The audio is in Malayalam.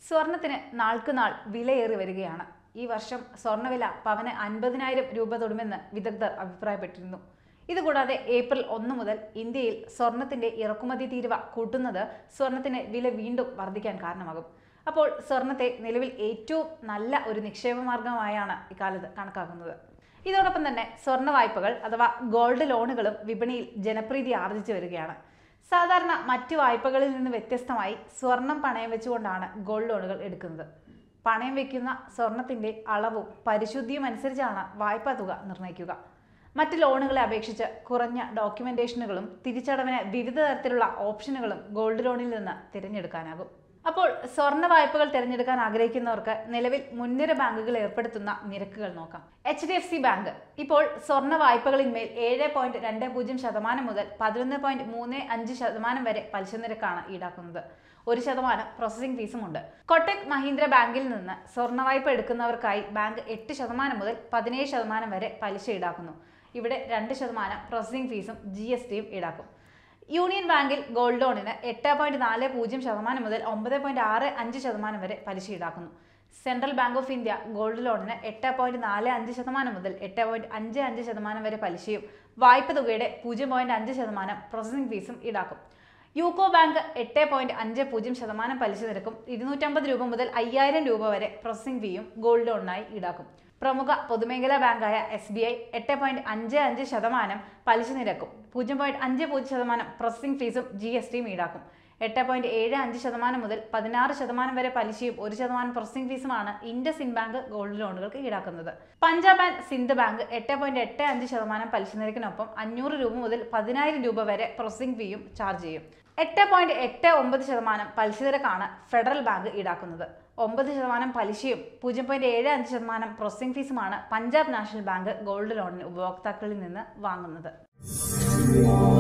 സ്വർണത്തിന് നാൾക്കുനാൾ വിലയേറി വരികയാണ് ഈ വർഷം സ്വർണ്ണവില പവന് അൻപതിനായിരം രൂപ തൊടുമെന്ന് വിദഗ്ധർ അഭിപ്രായപ്പെട്ടിരുന്നു ഇതുകൂടാതെ ഏപ്രിൽ ഒന്ന് മുതൽ ഇന്ത്യയിൽ സ്വർണത്തിന്റെ ഇറക്കുമതി തീരുവ കൂട്ടുന്നത് സ്വർണത്തിന് വില വീണ്ടും വർദ്ധിക്കാൻ കാരണമാകും അപ്പോൾ സ്വർണത്തെ നിലവിൽ ഏറ്റവും നല്ല ഒരു നിക്ഷേപ മാർഗമായാണ് ഇക്കാലത്ത് കണക്കാക്കുന്നത് ഇതോടൊപ്പം തന്നെ സ്വർണ്ണ വായ്പകൾ അഥവാ ഗോൾഡ് ലോണുകളും വിപണിയിൽ ജനപ്രീതി ആർജിച്ചു വരികയാണ് സാധാരണ മറ്റു വായ്പകളിൽ നിന്ന് വ്യത്യസ്തമായി സ്വർണം പണയം വെച്ചുകൊണ്ടാണ് ഗോൾഡ് ലോണുകൾ എടുക്കുന്നത് പണയം വെക്കുന്ന സ്വർണത്തിന്റെ അളവും പരിശുദ്ധിയും അനുസരിച്ചാണ് വായ്പാ തുക നിർണ്ണയിക്കുക മറ്റ് ലോണുകളെ അപേക്ഷിച്ച് കുറഞ്ഞ ഡോക്യുമെന്റേഷനുകളും തിരിച്ചടവിന് വിവിധ തരത്തിലുള്ള ഓപ്ഷനുകളും ഗോൾഡ് ലോണിൽ നിന്ന് തിരഞ്ഞെടുക്കാനാകും അപ്പോൾ സ്വർണ്ണ വായ്പകൾ തിരഞ്ഞെടുക്കാൻ ആഗ്രഹിക്കുന്നവർക്ക് നിലവിൽ മുൻനിര ബാങ്കുകൾ ഏർപ്പെടുത്തുന്ന നിരക്കുകൾ നോക്കാം H D F C bank ഇപ്പോൾ സ്വർണ്ണ വായ്പകളിന്മേൽ ഏഴ് പോയിന്റ് രണ്ട് പൂജ്യം ശതമാനം മുതൽ പതിനൊന്ന് പോയിന്റ് മൂന്ന് അഞ്ച് ശതമാനം വരെ പലിശ നിരക്കാണ് ഈടാക്കുന്നത് ഒരു ശതമാനം പ്രോസസ്സിംഗ് ഫീസും ഉണ്ട് കൊട്ടക് മഹീന്ദ്ര ബാങ്കിൽ നിന്ന് സ്വർണ്ണ വായ്പ എടുക്കുന്നവർക്കായി ബാങ്ക് എട്ട് ശതമാനം മുതൽ പതിനേഴ് ശതമാനം വരെ പലിശ ഈടാക്കുന്നു ഇവിടെ രണ്ട് ശതമാനം പ്രോസസ്സിംഗ് ഫീസും ജി എസ് ടിയും ഈടാക്കും യൂണിയൻ ബാങ്കിൽ ഗോൾഡ് ലോണിന് എട്ട് പോയിന്റ് നാല് പൂജ്യം ശതമാനം മുതൽ ഒമ്പത് പോയിന്റ് ആറ് അഞ്ച് ശതമാനം വരെ പലിശ ഈടാക്കുന്നു central bank of India gold ലോണിന് എട്ട് പോയിന്റ് നാല് അഞ്ച് ശതമാനം മുതൽ എട്ട് പോയിന്റ് അഞ്ച് അഞ്ച് ശതമാനം വരെ പലിശയും വായ്പ തുകയുടെ പൂജ്യം പോയിന്റ് അഞ്ച് ശതമാനം പ്രോസസ്സിംഗ് ഫീസും ഈടാക്കും യൂക്കോ ബാങ്ക് എട്ട് പോയിന്റ് അഞ്ച് പൂജ്യം ശതമാനം പലിശ നിരക്കും ഇരുന്നൂറ്റമ്പത് രൂപ മുതൽ അയ്യായിരം രൂപ വരെ പ്രോസസ്സിംഗ് ഫീയും ഗോൾഡ് ലോണിനായി ഈടാക്കും പ്രമുഖ പൊതുമേഖലാ ബാങ്കായ എസ് ബി ഐ എട്ട് പോയിന്റ് അഞ്ച് അഞ്ച് ശതമാനം പലിശ നിരക്കും പൂജ്യം പോയിന്റ് അഞ്ച് പൂജ്യം ശതമാനം പ്രോസസ്സിംഗ് ഫീസും ജി എസ് ടിയും ഈടാക്കും എട്ട് പോയിന്റ് ഏഴ് അഞ്ച് ശതമാനം മുതൽ പതിനാറ് ശതമാനം വരെ പലിശയും ഒരു ശതമാനം പ്രോസസ്സിംഗ് ഫീസുമാണ് ഇൻഡസ് ഇൻ ബാങ്ക് ഗോൾഡ് ലോണുകൾക്ക് ഈടാക്കുന്നത് പഞ്ചാബ് ആൻഡ് സിന്ധ് ബാങ്ക് എട്ട് പോയിന്റ് എട്ട് അഞ്ച് ശതമാനം പലിശ നിരക്കിനൊപ്പം അഞ്ഞൂറ് രൂപ മുതൽ പതിനായിരം രൂപ വരെ പ്രോസസ്സിംഗ് ഫീയും ചാർജ് ചെയ്യും എട്ട് പോയിന്റ് എട്ട് ഒമ്പത് ശതമാനം പലിശ നിരക്കാണ് ഫെഡറൽ ബാങ്ക് ഈടാക്കുന്നത് ഒമ്പത് ശതമാനം പലിശയും പൂജ്യം പോയിന്റ് ഏഴ് അഞ്ച് ശതമാനം പ്രോസസ്സിംഗ് ഫീസുമാണ് പഞ്ചാബ് നാഷണൽ ബാങ്ക് ഗോൾഡ് ലോണിന് ഉപഭോക്താക്കളിൽ നിന്ന് വാങ്ങുന്നത്